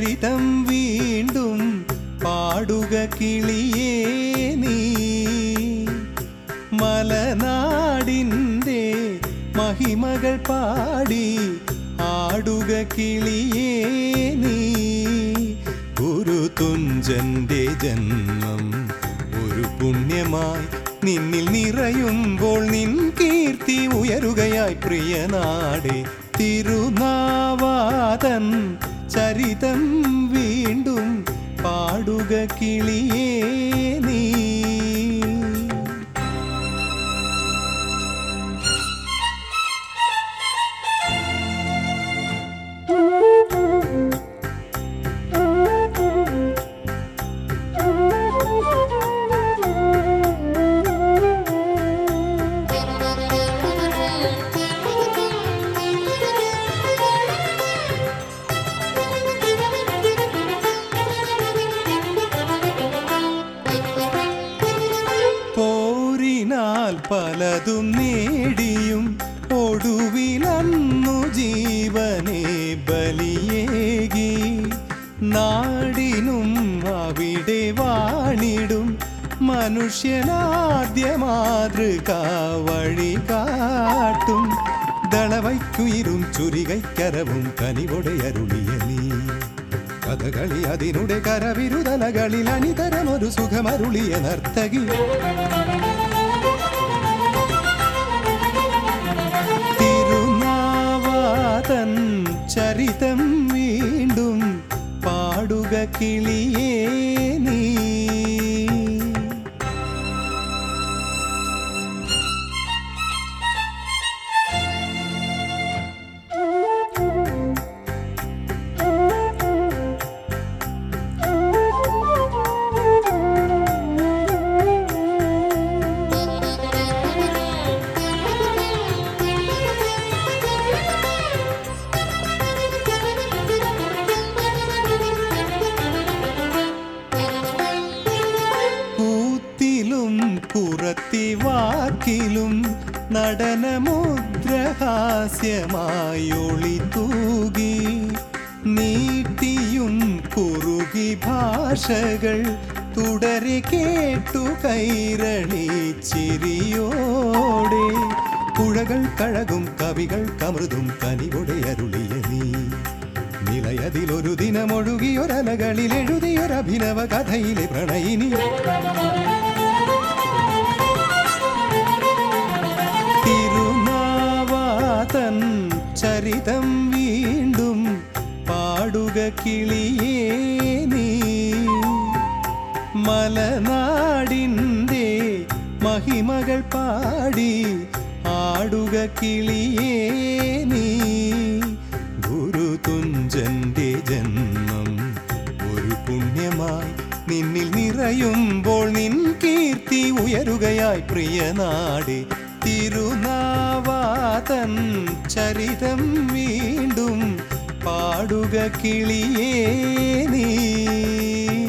ചരിതം വീണ്ടും പാടുക കിളിയേ നീ മലനാടിൻ്റെ മഹിമകൾ പാടി ആടുക കിളിയേ നീ ഗുരുതുഞ്ചന്റെ ജന്മം ഒരു പുണ്യമായി നിന്നിൽ നിറയുമ്പോൾ നിൻ കീർത്തി ഉയരുകയായി പ്രിയനാടെ തിരുനാവാതൻ ചരിതം വീണ്ടും പാടുക കിളിയേ നീ പോരിനാൽ പലതും നേടിയും ഒടുവിലന്നു ജീവനെ ബലിയേകി നാടിനും അവിടെ വാണിടും മനുഷ്യനാദ്യ മാതൃക വഴി കാട്ടും ദളവൈക്കുയിരും ചുരികൈക്കരവും കനിവൊടെ അരുളിയ നീ കഥകളി അതിനുടെ കരവിരുതലകളിൽ അണിതരമൊരു സുഖമരുളിയ നർത്തകി തിരുനാവാതൻ ചരിതം വീണ്ടും പാടുക കിളിയേ നീ കൂത്തിലും കുറത്തി വാക്കിലും നടനമുദ്രഹാസ്യമായൊളി തൂകി നീട്ടിയും കുറുകി ഭാഷകൾ തുടരെ കേട്ടു കൈരളി ചിരിയോടെ പുഴകൾ കഴകും കവികൾ കമൃതും കനിവൊടെ അരുളിയ നീ നിലയതിലൊരു ദിനമൊഴുകിയൊരലകളിൽ എഴുതിയൊരഭിനവ കഥയിലെ പ്രണയിനി തിരുനാവാതൻ ചരിതം വീണ്ടും പാടുക കിളിയേ നീ മലനാടിൻ്റെ മഹിമകൾ പാടി ആടുക കിളിയേ നീ ഗുരുതുഞ്ചന്റെ ജന്മം ഒരു പുണ്യമായി നിന്നിൽ നിറയുമ്പോൾ നിൻ കീർത്തി ഉയരുകയായി പ്രിയനാടെ തിരുനാവാതൻ ചരിതം വീണ്ടും പാടുക കിളിയേ നീ